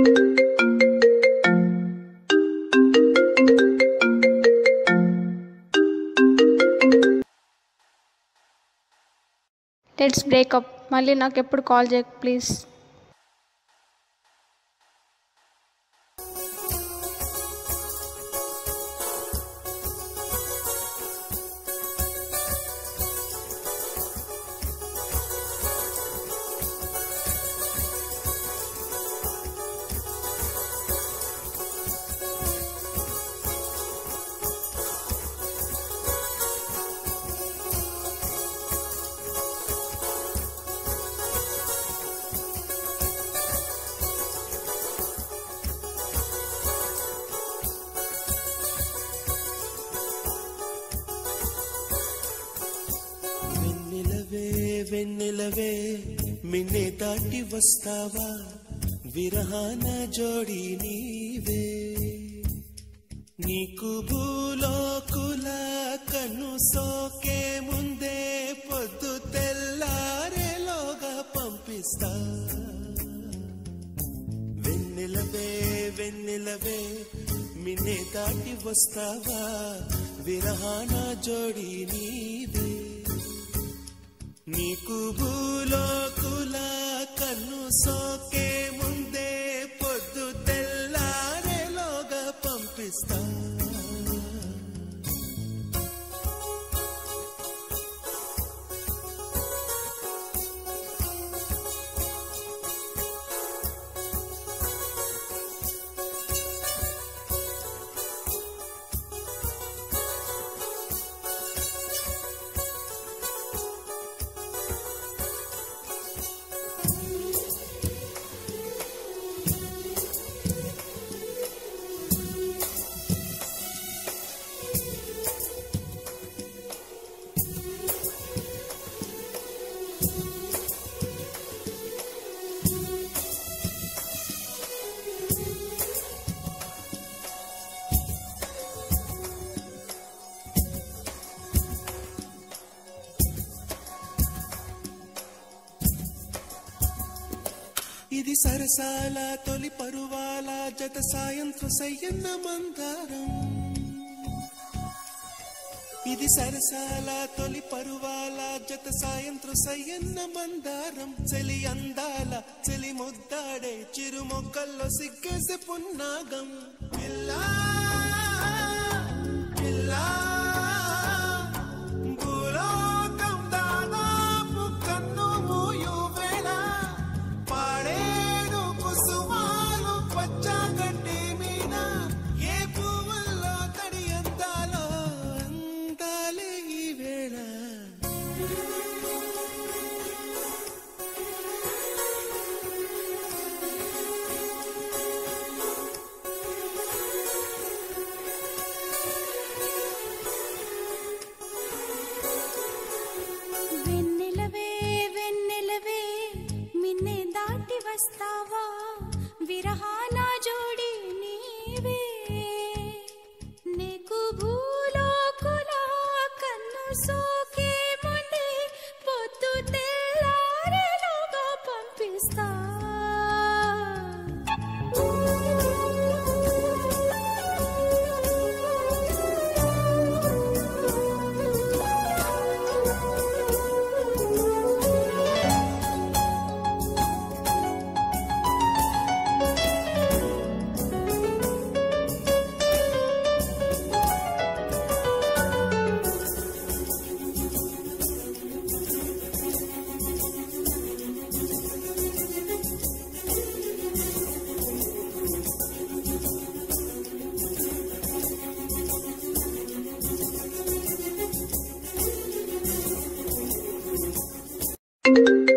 let's breakup మళ్ళీ నాకు ఎప్పుడు కాల్ చేయకు ప్లీజ్ వెన్నెలవే వెన్నెలవే మిన్నే దాటి వస్తావా విరహాన జోడి నీవే నీకు భూలోకుల కన్ను సోకే ముందే పొద్దు తెల్లారేలోగా పంపిస్తా వెన్నెలవే వెన్నెలవే మిన్నే దాటి వస్తావా విరహాన జోడి నీవే నీకు భూలోకుల కన్ను సోకే ముందే పొద్దు తెల్లారేలోగా పంపిస్తా ఇది సరసాల తొలి పరువాల జత సాయంత్ర సయ్యన్న మందారం ఇది సరసాల తొలి పరువాల జత సాయంత్ర సయ్యన్న మందారం చెలి అందాల చెలి ముద్దాడే చిరు మొక్కల్లో సిగ్గేసే పున్నాగం పిల్లా పిల్లా భూలోకం దాదాపు కన్ను మూయు వేళ పాడేడు కుసుమాలు పచ్చగడ్డి మీద ఏ పువ్వుల్లో తడి అందాలో అందాలే ఈ వేళ వెన్నెలవే వెన్నెలవే మిన్నే దాటి వస్తావా విరహాన జోడి నీవే నీకు భూలోకుల కన్ను సోకే ముందే పొద్దు తెల్లారేలోగా పంపిస్తా thank you